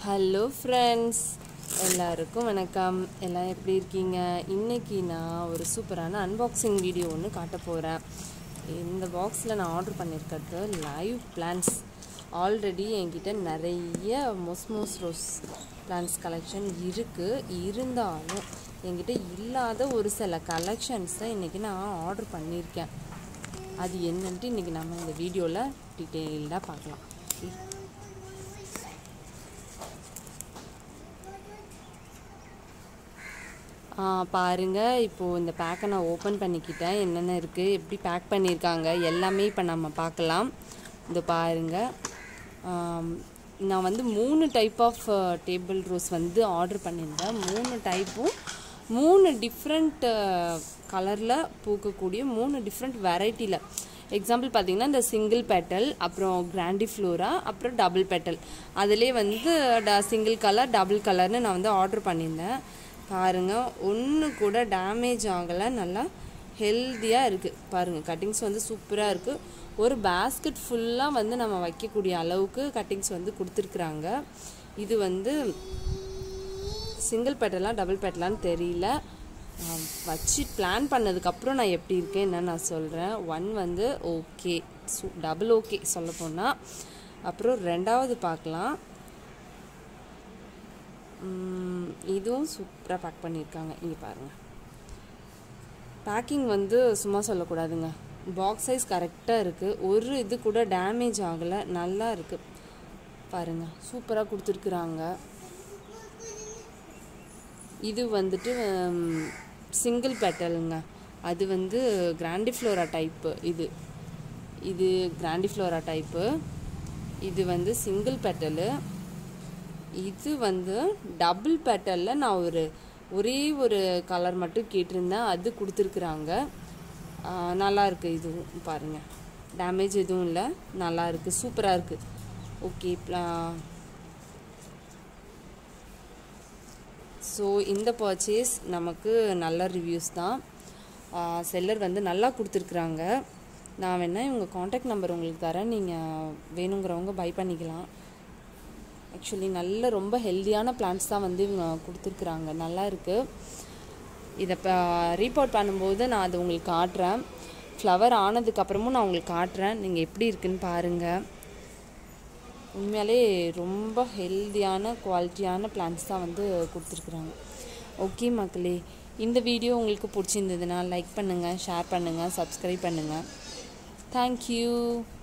Hello friends எல்லாருக்கும் வணக்கம் எல்லாம் எப்படி இருக்கீங்க இன்னைக்கு நான் ஒரு சூப்பரான அன்பாக்சிங் வீடியோ ஒன்று காட்ட போகிறேன் இந்த பாக்ஸில் நான் ஆர்டர் பண்ணியிருக்கிறது லைவ் பிளான்ஸ் ஆல்ரெடி என்கிட்ட நிறைய மொஸ்மோஸ் ரோஸ் பிளான்ஸ் கலெக்ஷன் இருக்குது இருந்தாலும் என்கிட்ட இல்லாத ஒரு சில கலெக்ஷன்ஸை இன்றைக்கி நான் ஆர்டர் பண்ணியிருக்கேன் அது என்னன்ட்டு இன்றைக்கி நம்ம இந்த வீடியோவில் டீட்டெயில்டாக பார்க்கலாம் Okay? ஆ, பாருங்க இப்போது இந்த பேக்கை நான் ஓப்பன் பண்ணிக்கிட்டேன் என்னென்ன இருக்குது எப்படி பேக் பண்ணியிருக்காங்க எல்லாமே இப்போ நம்ம பார்க்கலாம் இந்த பாருங்க ஆம், நான் வந்து மூணு டைப் ஆஃப் டேபிள் ரோஸ் வந்து ஆர்டர் பண்ணியிருந்தேன் மூணு டைப்பும் மூணு டிஃப்ரெண்ட் கலரில் பூக்கக்கூடிய மூணு டிஃப்ரெண்ட் வெரைட்டியில் எக்ஸாம்பிள் பார்த்தீங்கன்னா இந்த சிங்கிள் பெட்டல் அப்புறம் கிராண்டிஃப்ளோரா அப்புறம் டபுள் பெட்டல் அதிலே வந்து ட சிங்கிள் கலர் டபுள் கலர்னு நான் வந்து ஆர்டர் பண்ணியிருந்தேன் பாருங்கள் ஒன்று கூட டேமேஜ் ஆகலை நல்லா ஹெல்த்தியாக இருக்குது பாருங்கள் கட்டிங்ஸ் வந்து சூப்பராக இருக்குது ஒரு பேஸ்கெட் ஃபுல்லாக வந்து நம்ம வைக்கக்கூடிய அளவுக்கு கட்டிங்ஸ் வந்து கொடுத்துருக்குறாங்க இது வந்து சிங்கிள் பெட்டலா டபுள் பெட்டலான்னு தெரியல நான் வச்சு பிளான் பண்ணதுக்கப்புறம் நான் எப்படி இருக்கேன் என்னன்னு நான் சொல்கிறேன் ஒன் வந்து ஓகே சூ டபுள் ஓகே சொல்ல போனால் அப்புறம் ரெண்டாவது பார்க்கலாம் உம், இதுவும் சூப்பராக பேக் பண்ணியிருக்காங்க இங்கே பாருங்கள் பேக்கிங் வந்து சும்மா சொல்லக்கூடாதுங்க பாக்ஸ் சைஸ் கரெக்டாக இருக்குது ஒரு இது கூட டேமேஜ் ஆகலை நல்லா இருக்குது பாருங்கள் சூப்பராக கொடுத்துருக்குறாங்க இது வந்துட்டு சிங்கிள் பெட்டலுங்க அது வந்து கிராண்டிஃப்ளோரா டைப்பு இது இது கிராண்டிஃப்ளோரா டைப்பு இது வந்து சிங்கிள் பெட்டலு இது வந்து டபுள் பெட்டலில் நான் ஒரு ஒரே ஒரு கலர் மட்டும் கேட்டிருந்தேன் அது கொடுத்துருக்குறாங்க ஆஹ் நல்லா இருக்கு இதுவும் பாருங்கள் டேமேஜ் எதுவும் இல்லை நல்லா இருக்கு சூப்பராக இருக்குது ஓகே ஸோ இந்த பர்ச்சேஸ் நமக்கு நல்ல ரிவ்யூஸ் தான் செல்லர் வந்து நல்லா கொடுத்துருக்குறாங்க நான் வேணா இவங்க காண்டாக்ட் நம்பர் உங்களுக்கு தரேன் நீங்கள் வேணுங்கிறவங்க பை பண்ணிக்கலாம் ஆக்சுவலி நல்ல ரொம்ப ஹெல்தியான பிளான்ஸ் தான் வந்து இவங்க கொடுத்துருக்குறாங்க நல்லா இருக்குது இதை இப்போ ரீபோர்ட் பண்ணும்போது நான் அது உங்களுக்கு காட்டுறேன் ஃப்ளவர் ஆனதுக்கப்புறமும் நான் உங்களுக்கு காட்டுறேன் நீங்கள் எப்படி இருக்குன்னு பாருங்கள் உண்மையாலே ரொம்ப ஹெல்தியான குவாலிட்டியான பிளான்ஸ் தான் வந்து கொடுத்துருக்குறாங்க ஓகே மக்களே இந்த வீடியோ உங்களுக்கு பிடிச்சிருந்ததுன்னா லைக் பண்ணுங்கள் ஷேர் பண்ணுங்கள் சப்ஸ்கிரைப் பண்ணுங்கள் தேங்க்யூ